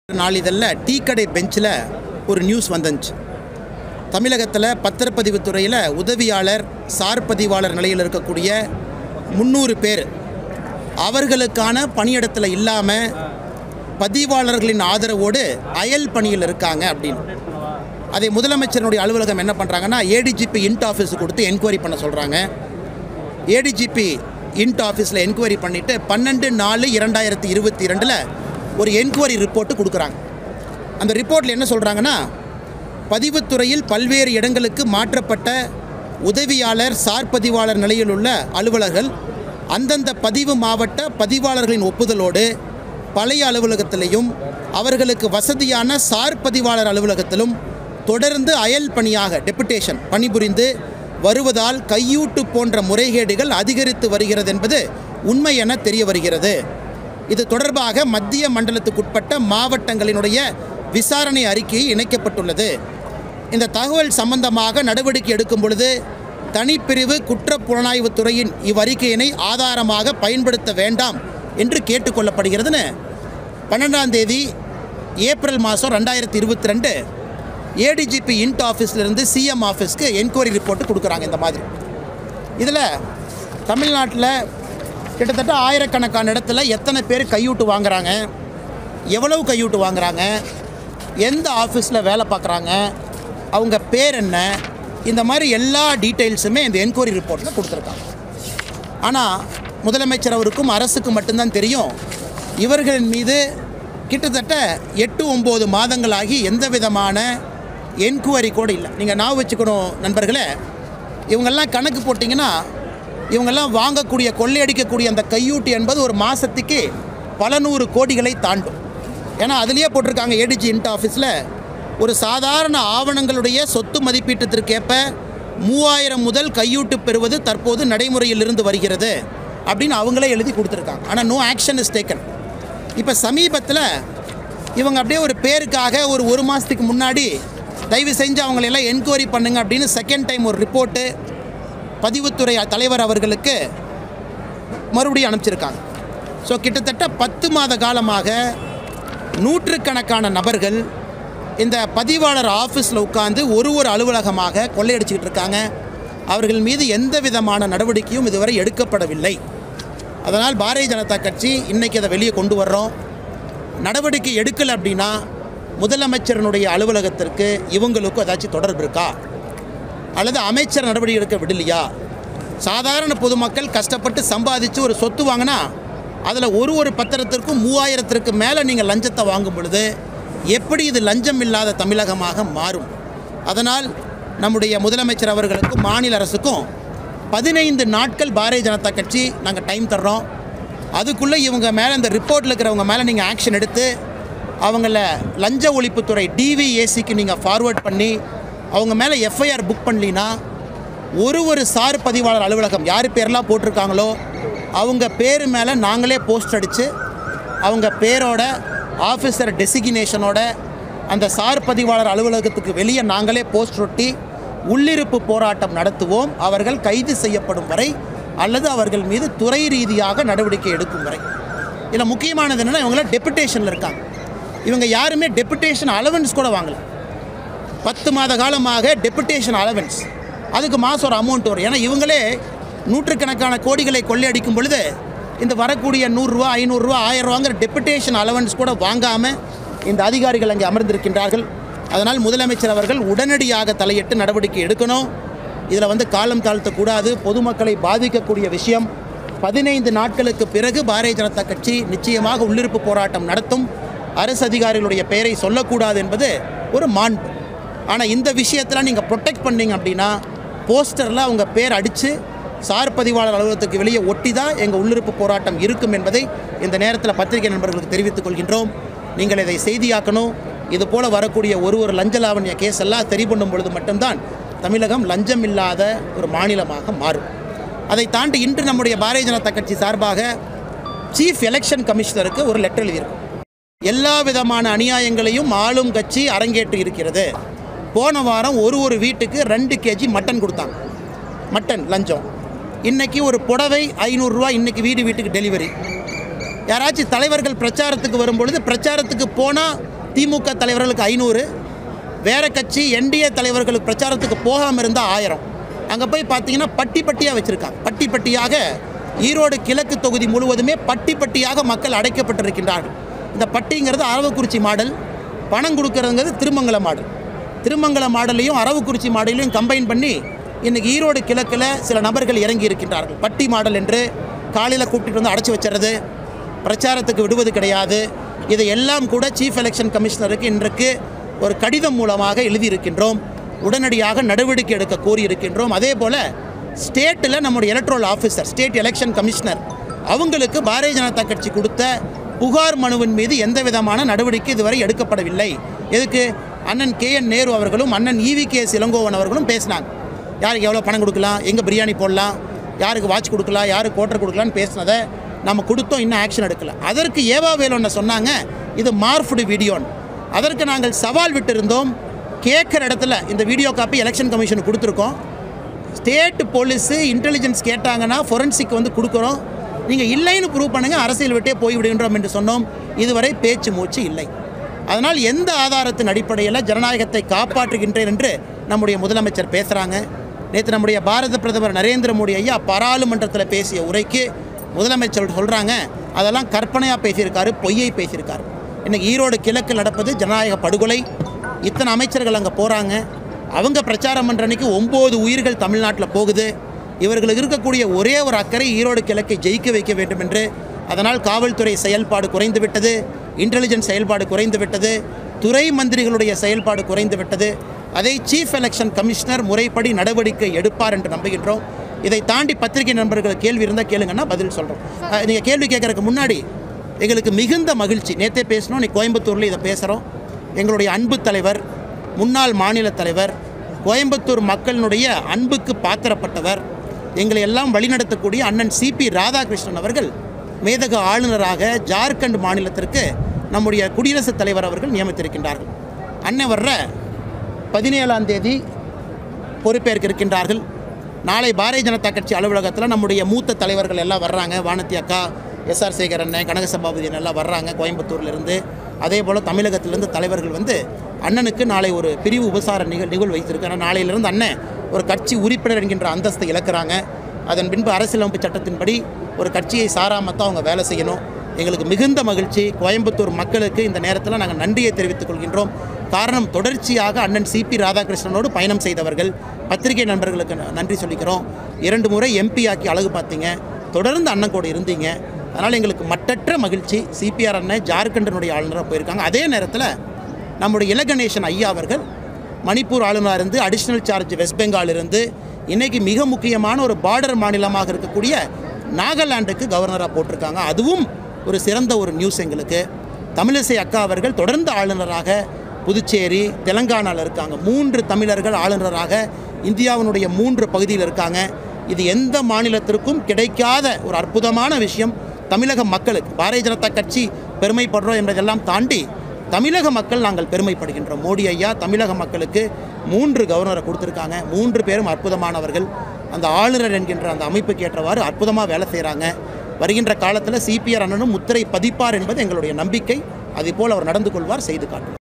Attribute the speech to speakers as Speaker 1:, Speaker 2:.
Speaker 1: நாளிதழில் டீ கடை பெஞ்சில் ஒரு நியூஸ் வந்துச்சு தமிழகத்தில் பத்திரப்பதிவு துறையில் உதவியாளர் சார் பதிவாளர் நிலையில் இருக்கக்கூடிய முந்நூறு பேர் அவர்களுக்கான பணியிடத்தில் இல்லாமல் பதிவாளர்களின் ஆதரவோடு அயல் பணியில் இருக்காங்க அப்படின்னு அதை முதலமைச்சருடைய அலுவலகம் என்ன பண்ணுறாங்கன்னா ஏடிஜிபி இன்ட் ஆஃபீஸ் கொடுத்து என்கொயரி பண்ண சொல்கிறாங்க ஏடிஜிபி இன்ட் ஆஃபீஸில் என்கொயரி பண்ணிவிட்டு பன்னெண்டு நாலு இரண்டாயிரத்தி இருபத்தி ரெண்டில் ஒரு என்கொயரி ரிப்போர்ட்டு கொடுக்குறாங்க அந்த ரிப்போர்ட்டில் என்ன சொல்கிறாங்கன்னா பதிவுத்துறையில் பல்வேறு இடங்களுக்கு மாற்றப்பட்ட உதவியாளர் சார் பதிவாளர் நிலையில் உள்ள அலுவலர்கள் அந்தந்த பதிவு மாவட்ட பதிவாளர்களின் ஒப்புதலோடு பழைய அலுவலகத்திலையும் அவர்களுக்கு வசதியான சார் பதிவாளர் அலுவலகத்திலும் தொடர்ந்து அயல் பணியாக டெபுடேஷன் பணிபுரிந்து வருவதால் கையூட்டு போன்ற முறைகேடுகள் அதிகரித்து வருகிறது என்பது உண்மை என தெரிய வருகிறது இது தொடர்பாக மத்திய மண்டலத்துக்குட்பட்ட மாவட்டங்களினுடைய விசாரணை அறிக்கை இணைக்கப்பட்டுள்ளது இந்த தகவல் சம்பந்தமாக நடவடிக்கை எடுக்கும் பொழுது தனிப்பிரிவு குற்றப் புலனாய்வுத் துறையின் இவ்வறிக்கையினை ஆதாரமாக பயன்படுத்த வேண்டாம் என்று கேட்டுக்கொள்ளப்படுகிறதுன்னு பன்னெண்டாம் தேதி ஏப்ரல் மாதம் ரெண்டாயிரத்தி இருபத்தி ரெண்டு ஏடிஜிபி இன்ட் ஆஃபீஸ்லேருந்து சிஎம் ஆஃபீஸ்க்கு என்கொயரி ரிப்போர்ட்டு கொடுக்குறாங்க இந்த மாதிரி இதில் தமிழ்நாட்டில் கிட்டத்தட்ட ஆயிரக்கணக்கான இடத்துல எத்தனை பேர் கையூட்டு வாங்குறாங்க எவ்வளவு கையூட்டு வாங்குறாங்க எந்த ஆஃபீஸில் வேலை பார்க்குறாங்க அவங்க பேர் என்ன இந்த மாதிரி எல்லா டீட்டெயில்ஸுமே இந்த என்கொயரி ரிப்போர்ட்டில் கொடுத்துருக்காங்க ஆனால் முதலமைச்சர் அவருக்கும் அரசுக்கு மட்டும்தான் தெரியும் இவர்களின் மீது கிட்டத்தட்ட எட்டு ஒம்பது மாதங்களாகி எந்த விதமான என்கொயரி கூட இல்லை நீங்கள் நான் வச்சுக்கணும் நண்பர்களே இவங்கெல்லாம் கணக்கு போட்டிங்கன்னா இவங்கெல்லாம் வாங்கக்கூடிய கொள்ளையடிக்கக்கூடிய அந்த கையூட்டு என்பது ஒரு மாதத்துக்கு பல நூறு கோடிகளை தாண்டும் ஏன்னா அதுலேயே போட்டிருக்காங்க ஏடிஜி இன்ட் ஆஃபீஸில் ஒரு சாதாரண ஆவணங்களுடைய சொத்து மதிப்பீட்டத்திற்கேற்ப மூவாயிரம் முதல் கையூட்டு பெறுவது தற்போது நடைமுறையில் இருந்து வருகிறது அப்படின்னு அவங்களே எழுதி கொடுத்துருக்காங்க ஆனால் நோ ஆக்ஷன் இஸ் டேக்கன் இப்போ சமீபத்தில் இவங்க அப்படியே ஒரு பேருக்காக ஒரு ஒரு மாதத்துக்கு முன்னாடி தயவு செஞ்சு அவங்களெல்லாம் என்கொயரி பண்ணுங்க அப்படின்னு செகண்ட் டைம் ஒரு ரிப்போர்ட்டு பதிவுத்துறை தலைவர் அவர்களுக்கு மறுபடியும் அனுப்பிச்சிருக்காங்க ஸோ கிட்டத்தட்ட பத்து மாத காலமாக நூற்றுக்கணக்கான நபர்கள் இந்த பதிவாளர் ஆஃபீஸில் உட்காந்து ஒரு ஒரு அலுவலகமாக கொள்ளையடிச்சிக்கிட்டு இருக்காங்க அவர்கள் மீது எந்த விதமான நடவடிக்கையும் இதுவரை எடுக்கப்படவில்லை அதனால் பாரதிய ஜனதா கட்சி இன்றைக்கி அதை வெளியே கொண்டு வர்றோம் நடவடிக்கை எடுக்கலை அப்படின்னா முதலமைச்சரனுடைய அலுவலகத்திற்கு இவங்களுக்கும் ஏதாச்சும் தொடர்பு இருக்கா அல்லது அமைச்சர் நடவடிக்கை எடுக்க விடலையா சாதாரண பொதுமக்கள் கஷ்டப்பட்டு சம்பாதிச்சு ஒரு சொத்து வாங்கினா அதில் ஒரு ஒரு பத்திரத்திற்கும் மூவாயிரத்திற்கு மேலே நீங்கள் லஞ்சத்தை வாங்கும் பொழுது எப்படி இது லஞ்சம் இல்லாத தமிழகமாக மாறும் அதனால் நம்முடைய முதலமைச்சர் அவர்களுக்கும் மாநில அரசுக்கும் பதினைந்து நாட்கள் பாரதிய ஜனதா கட்சி நாங்கள் டைம் தர்றோம் அதுக்குள்ளே இவங்க மேலே இந்த ரிப்போர்ட்டில் இருக்கிறவங்க மேலே நீங்கள் ஆக்ஷன் எடுத்து அவங்கள லஞ்ச ஒழிப்புத்துறை டிவிஏசிக்கு நீங்கள் ஃபார்வர்ட் பண்ணி அவங்க மேலே எஃப்ஐஆர் புக் பண்ணலினா ஒரு ஒரு சார் பதிவாளர் அலுவலகம் யார் பேரெல்லாம் போட்டிருக்காங்களோ அவங்க பேர் மேலே நாங்களே போஸ்ட் அடித்து அவங்க பேரோட ஆஃபீஸர் டெசிக்னேஷனோட அந்த சார் பதிவாளர் அலுவலகத்துக்கு வெளியே நாங்களே போஸ்ட் ஒட்டி உள்ளிருப்பு போராட்டம் நடத்துவோம் அவர்கள் கைது செய்யப்படும் வரை அல்லது அவர்கள் மீது துறை ரீதியாக நடவடிக்கை எடுக்கும் வரை இதில் முக்கியமானது என்னென்னா இவங்களாம் டெபுடேஷனில் இருக்காங்க இவங்க யாருமே டெபுடேஷன் அலவன்ஸ் கூட வாங்கலை பத்து மாத காலமாக டெபுடேஷன் அலவன்ஸ் அதுக்கு மாதம் ஒரு அமௌண்ட் வரும் ஏன்னா இவங்களே நூற்றுக்கணக்கான கோடிகளை கொள்ளையடிக்கும் பொழுது இந்த வரக்கூடிய நூறுரூவா ஐநூறுரூவா ஆயிரரூவாங்கிற டெபுடேஷன் அலவன்ஸ் கூட வாங்காமல் இந்த அதிகாரிகள் அங்கே அமர்ந்திருக்கின்றார்கள் அதனால் முதலமைச்சர் அவர்கள் உடனடியாக தலையிட்டு நடவடிக்கை எடுக்கணும் இதில் வந்து காலம் தாழ்த்தக்கூடாது பொதுமக்களை பாதிக்கக்கூடிய விஷயம் பதினைந்து நாட்களுக்கு பிறகு பாரதிய ஜனதா கட்சி நிச்சயமாக உள்ளிருப்பு போராட்டம் நடத்தும் அரசு அதிகாரிகளுடைய பெயரை சொல்லக்கூடாது என்பது ஒரு மாண்பு ஆனால் இந்த விஷயத்தில் நீங்கள் ப்ரொடெக்ட் பண்ணீங்க அப்படின்னா போஸ்டரில் அவங்க பேர் அடித்து சார் பதிவாளர் அலுவலகத்துக்கு வெளியே ஒட்டி தான் எங்கள் உள்ளிருப்பு போராட்டம் இருக்கும் என்பதை இந்த நேரத்தில் பத்திரிகை நண்பர்களுக்கு தெரிவித்துக் கொள்கின்றோம் நீங்கள் இதை செய்தியாக்கணும் இது போல் வரக்கூடிய ஒரு ஒரு லஞ்ச லாவண்ய கேஸ் எல்லாம் சரி பண்ணும் பொழுது மட்டும்தான் தமிழகம் லஞ்சம் இல்லாத ஒரு மாநிலமாக மாறும் அதை தாண்டி இன்று நம்முடைய பாரதிய ஜனதா கட்சி சார்பாக சீஃப் எலெக்ஷன் கமிஷனருக்கு ஒரு லெட்டர் எழுதியிருக்கும் எல்லா விதமான அநியாயங்களையும் ஆளும் கட்சி அரங்கேற்றி இருக்கிறது போன வாரம் ஒரு ஒரு வீட்டுக்கு ரெண்டு கேஜி மட்டன் கொடுத்தாங்க மட்டன் லஞ்சம் இன்னைக்கு ஒரு புடவை ஐநூறுரூவா இன்னைக்கு வீடு வீட்டுக்கு டெலிவரி யாராச்சும் தலைவர்கள் பிரச்சாரத்துக்கு வரும்பொழுது பிரச்சாரத்துக்கு போனால் திமுக தலைவர்களுக்கு ஐநூறு வேறு கட்சி என்டிஏ தலைவர்களுக்கு பிரச்சாரத்துக்கு போகாமல் இருந்தால் ஆயிரம் அங்கே போய் பார்த்தீங்கன்னா பட்டி பட்டியாக வச்சுருக்காங்க பட்டி பட்டியாக ஈரோடு கிழக்கு தொகுதி முழுவதுமே பட்டி பட்டியாக மக்கள் அடைக்கப்பட்டிருக்கின்றார்கள் இந்த பட்டிங்கிறது அரவக்குறிச்சி மாடல் பணம் கொடுக்கறதுங்கிறது திருமங்கல மாடல் திருமங்கல மாடலையும் அரவக்குறிச்சி மாடலையும் கம்பைன் பண்ணி இன்றைக்கி ஈரோடு கிழக்கில் சில நபர்கள் இறங்கி இருக்கின்றார்கள் பட்டி மாடல் என்று காலையில் கூப்பிட்டு வந்து அடைச்சி வச்சுறது பிரச்சாரத்துக்கு விடுவது கிடையாது இதை எல்லாம் கூட சீஃப் எலெக்ஷன் கமிஷனருக்கு இன்றைக்கு ஒரு கடிதம் மூலமாக எழுதியிருக்கின்றோம் உடனடியாக நடவடிக்கை எடுக்க கோரியிருக்கின்றோம் அதே போல் ஸ்டேட்டில் நம்முடைய electoral officer state election commissioner அவங்களுக்கு பாரதிய ஜனதா கட்சி கொடுத்த புகார் மனுவின் மீது எந்த விதமான நடவடிக்கை இதுவரை எடுக்கப்படவில்லை எதுக்கு அண்ணன் கே என் நேரு அவர்களும் அண்ணன் இவி கே இளங்கோவன் அவர்களும் பேசினாங்க யாருக்கு எவ்வளோ பணம் கொடுக்கலாம் எங்கே பிரியாணி போடலாம் யாருக்கு வாட்ச் கொடுக்கலாம் யாருக்கு கோட்டர் கொடுக்கலான்னு பேசினதை நம்ம கொடுத்தோம் இன்னும் ஆக்ஷன் எடுக்கல அதற்கு ஏவா வேலுன்னு சொன்னாங்க இது மார்ஃப்டு வீடியோன்னு அதற்கு நாங்கள் சவால் விட்டிருந்தோம் கேட்குற இடத்துல இந்த வீடியோ காப்பி எலெக்ஷன் கமிஷனுக்கு கொடுத்துருக்கோம் ஸ்டேட் போலீஸு இன்டெலிஜென்ஸ் கேட்டாங்கன்னா ஃபொரன்சிக் வந்து கொடுக்குறோம் நீங்கள் இல்லைன்னு ப்ரூவ் பண்ணுங்கள் அரசியல் விட்டே போய்விடுகின்றோம் என்று சொன்னோம் இதுவரை பேச்சு மூச்சு இல்லை அதனால் எந்த ஆதாரத்தின் அடிப்படையில் ஜனநாயகத்தை காப்பாற்றுகின்றேன் என்று நம்முடைய முதலமைச்சர் பேசுகிறாங்க நேற்று நம்முடைய பாரத பிரதமர் நரேந்திர மோடி ஐயா பாராளுமன்றத்தில் பேசிய உரைக்கு முதலமைச்சர் சொல்கிறாங்க அதெல்லாம் கற்பனையாக பேசியிருக்காரு பொய்யை பேசியிருக்காரு இன்னைக்கு ஈரோடு கிழக்கில் நடப்பது ஜனநாயக படுகொலை இத்தனை அமைச்சர்கள் அங்கே போகிறாங்க அவங்க பிரச்சாரம் பண்ணுற அன்னைக்கு ஒம்பது உயிர்கள் தமிழ்நாட்டில் போகுது இவர்களுக்கு இருக்கக்கூடிய ஒரே ஒரு அக்கறை ஈரோடு கிழக்கை ஜெயிக்க வைக்க வேண்டும் என்று அதனால் காவல்துறை செயல்பாடு குறைந்து விட்டது இன்டெலிஜென்ஸ் செயல்பாடு குறைந்து விட்டது துறை மந்திரிகளுடைய செயல்பாடு குறைந்து விட்டது அதை சீஃப் எலெக்ஷன் கமிஷனர் முறைப்படி நடவடிக்கை எடுப்பார் என்று நம்புகின்றோம் இதை தாண்டி பத்திரிகை நண்பர்கள் கேள்வி இருந்தால் கேளுங்கன்னா பதில் சொல்கிறோம் நீங்கள் கேள்வி கேட்கறதுக்கு முன்னாடி எங்களுக்கு மிகுந்த மகிழ்ச்சி நேற்றே பேசணும் நீ கோயம்புத்தூரில் இதை பேசுகிறோம் எங்களுடைய அன்பு தலைவர் முன்னாள் மாநில தலைவர் கோயம்புத்தூர் மக்களினுடைய அன்புக்கு பாத்திரப்பட்டவர் எங்களை எல்லாம் வழிநடத்தக்கூடிய அண்ணன் சிபி ராதாகிருஷ்ணன் அவர்கள் மேதக ஆளுநராக ஜார்க்கண்ட் மாநிலத்திற்கு நம்முடைய குடியரசுத் தலைவர் அவர்கள் நியமித்திருக்கின்றார்கள் அண்ணன் வர்ற பதினேழாம் தேதி பொறுப்பேற்க இருக்கின்றார்கள் நாளை பாரதிய ஜனதா கட்சி அலுவலகத்தில் நம்முடைய மூத்த தலைவர்கள் எல்லாம் வர்றாங்க வானதி அக்கா எஸ்ஆர் சேகர் அண்ணன் கனக சபாபதி அண்ணன் எல்லாம் வர்றாங்க கோயம்புத்தூர்லேருந்து அதே போல் தமிழகத்திலேருந்து தலைவர்கள் வந்து அண்ணனுக்கு நாளை ஒரு பிரிவு உபசார நிகழ் நிகழ்வு வைத்திருக்காங்க நாளையிலிருந்து அண்ணன் ஒரு கட்சி உறுப்பினர் என்கின்ற அந்தஸ்தை இழக்கிறாங்க அதன் பின்பு அரசியலமைப்பு சட்டத்தின்படி ஒரு கட்சியை சாராமத்தான் அவங்க வேலை செய்யணும் எங்களுக்கு மிகுந்த மகிழ்ச்சி கோயம்புத்தூர் மக்களுக்கு இந்த நேரத்தில் நாங்கள் நன்றியை தெரிவித்துக் கொள்கின்றோம் காரணம் தொடர்ச்சியாக அண்ணன் சிபி ராதாகிருஷ்ணனோடு பயணம் செய்தவர்கள் பத்திரிகை நண்பர்களுக்கு ந- நன்றி சொல்லிக்கிறோம் இரண்டு முறை எம்பி ஆக்கி அழகு பார்த்தீங்க தொடர்ந்து அண்ணன் கூட இருந்தீங்க அதனால் எங்களுக்கு மட்டற்ற மகிழ்ச்சி சிபிஆர் அண்ணன் ஜார்க்கண்டினுடைய ஆளுநராக போயிருக்காங்க அதே நேரத்தில் நம்முடைய இலகணேசன் ஐயா அவர்கள் மணிப்பூர் ஆளுநராக இருந்து அடிஷ்னல் சார்ஜ் வெஸ்ட் பெங்கால் இருந்து இன்னைக்கு மிக முக்கியமான ஒரு பார்டர் மாநிலமாக இருக்கக்கூடிய நாகாலாண்டுக்கு கவர்னராக போட்டிருக்காங்க அதுவும் ஒரு சிறந்த ஒரு நியூஸ் எங்களுக்கு தமிழிசை அக்கா அவர்கள் தொடர்ந்து ஆளுநராக புதுச்சேரி தெலங்கானாவில் இருக்காங்க மூன்று தமிழர்கள் ஆளுநராக இந்தியாவினுடைய மூன்று பகுதியில் இருக்காங்க இது எந்த மாநிலத்திற்கும் கிடைக்காத ஒரு அற்புதமான விஷயம் தமிழக மக்களுக்கு பாரதிய ஜனதா கட்சி பெருமைப்படுறோம் என்பதெல்லாம் தாண்டி தமிழக மக்கள் நாங்கள் பெருமைப்படுகின்றோம் மோடி ஐயா தமிழக மக்களுக்கு மூன்று கவர்னரை கொடுத்துருக்காங்க மூன்று பேரும் அற்புதமானவர்கள் அந்த ஆளுநர் என்கின்ற அந்த அமைப்புக்கு ஏற்றவாறு அற்புதமாக வேலை செய்கிறாங்க வருகின்ற காலத்தில் சிபிஆர் அண்ணனும் முத்திரை பதிப்பார் என்பது எங்களுடைய நம்பிக்கை அதேபோல் அவர் நடந்து கொள்வார் செய்து காட்டுவார்